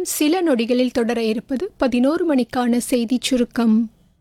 இன்னும் சில நொடிகளில் தொடர இருப்பது பதினோரு மணிக்கான செய்திச் சுருக்கம்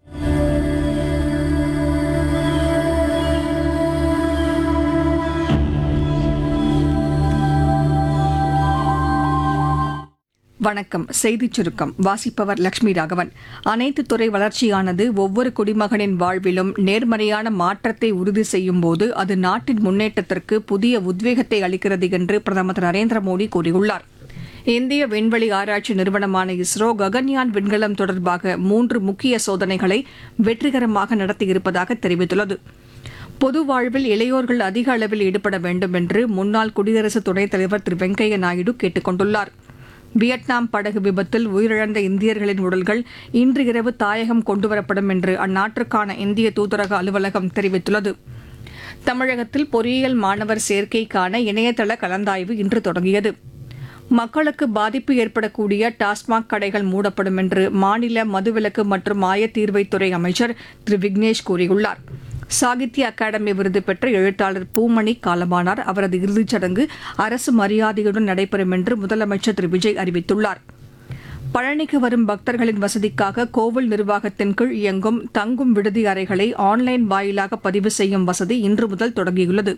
வணக்கம் செய்திச் சுருக்கம் வாசிப்பவர் லட்சுமி ராகவன் அனைத்து துறை வளர்ச்சியானது ஒவ்வொரு குடிமகனின் வாழ்விலும் நேர்மறையான மாற்றத்தை உறுதி செய்யும் போது அது நாட்டின் முன்னேற்றத்திற்கு புதிய உத்வேகத்தை அளிக்கிறது என்று பிரதமர் திரு நரேந்திர மோடி கூறியுள்ளார் இந்திய விண்வெளி ஆராய்ச்சி நிறுவனமான இஸ்ரோ ககன்யான் விண்கலம் தொடர்பாக மூன்று முக்கிய சோதனைகளை வெற்றிகரமாக நடத்தியிருப்பதாக தெரிவித்துள்ளது பொது வாழ்வில் இளையோர்கள் அதிக அளவில் ஈடுபட வேண்டும் என்று முன்னாள் குடியரசு துணைத் தலைவர் திரு வெங்கையா நாயுடு கேட்டுக் கொண்டுள்ளார் வியட்நாம் படகு விபத்தில் உயிரிழந்த இந்தியர்களின் உடல்கள் இன்று இரவு தாயகம் கொண்டுவரப்படும் என்று அந்நாட்டிற்கான இந்திய தூதரக அலுவலகம் தெரிவித்துள்ளது தமிழகத்தில் பொறியியல் மாணவர் சேர்க்கைக்கான இணையதள கலந்தாய்வு இன்று தொடங்கியது மக்களுக்கு பாதிப்பு ஏற்படக்கூடிய டாஸ்மாக் கடைகள் மூடப்படும் என்று மாநில மதுவிலக்கு மற்றும் ஆயத்தீர்வைத்துறை அமைச்சர் திரு விக்னேஷ் கூறியுள்ளார் சாகித்ய அகாடமி விருது பெற்ற எழுத்தாளர் பூமணி காலமானார் அவரது இறுதிச் சடங்கு அரசு மரியாதையுடன் நடைபெறும் என்று முதலமைச்சர் திரு விஜய் அறிவித்துள்ளார் பழனிக்கு வரும் பக்தர்களின் வசதிக்காக கோவில் நிர்வாகத்தின் கீழ் இயங்கும் தங்கும் விடுதி அறைகளை ஆன்லைன் வாயிலாக பதிவு செய்யும் வசதி இன்று முதல் தொடங்கியுள்ளது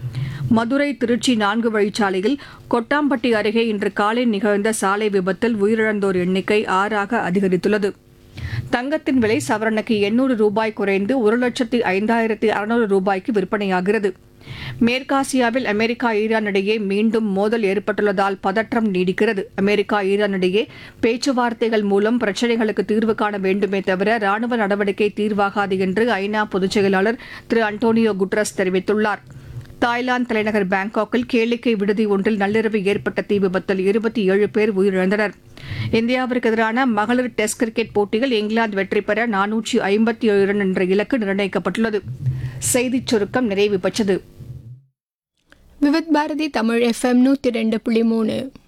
மதுரை திருச்சி நான்கு வழிச்சாலையில் கொட்டாம்பட்டி அருகே இன்று காலை நிகழ்ந்த சாலை விபத்தில் உயிரிழந்தோர் எண்ணிக்கை ஆறாக அதிகரித்துள்ளது தங்கத்தின் விலை சவரனுக்கு எண்ணூறு ரூபாய் குறைந்து ஒரு லட்சத்தி ஐந்தாயிரத்தி அறுநூறு ரூபாய்க்கு விற்பனையாகிறது மேற்காசியாவில் அமெரிக்கா ஈரான் இடையே மீண்டும் மோதல் ஏற்பட்டுள்ளதால் பதற்றம் நீடிக்கிறது அமெரிக்கா ஈரான் இடையே பேச்சுவார்த்தைகள் மூலம் பிரச்சினைகளுக்கு தீர்வு காண வேண்டுமே தவிர ராணுவ நடவடிக்கை தீர்வாகாது என்று ஐநா பொதுச் செயலாளர் திரு அன்டோனியோ குட்ரஸ் தெரிவித்துள்ளார் தாய்லாந்து தலைநகர் பாங்காக்கில் கேளிக்கை விடுதி ஒன்றில் நள்ளிரவு ஏற்பட்ட தீ விபத்தில் இருபத்தி ஏழு பேர் உயிரிழந்தனர் இந்தியாவிற்கு எதிரான மகளிர் டெஸ்ட் கிரிக்கெட் போட்டியில் இங்கிலாந்து வெற்றி பெற நானூற்றி ஐம்பத்தி ஏழு ரன் என்ற இலக்கு நிர்ணயிக்கப்பட்டுள்ளது செய்திச் சுருக்கம் நிறைவு பெற்றது விவித் பாரதி தமிழ் எஃப்எம் நூற்றி ரெண்டு புள்ளி மூணு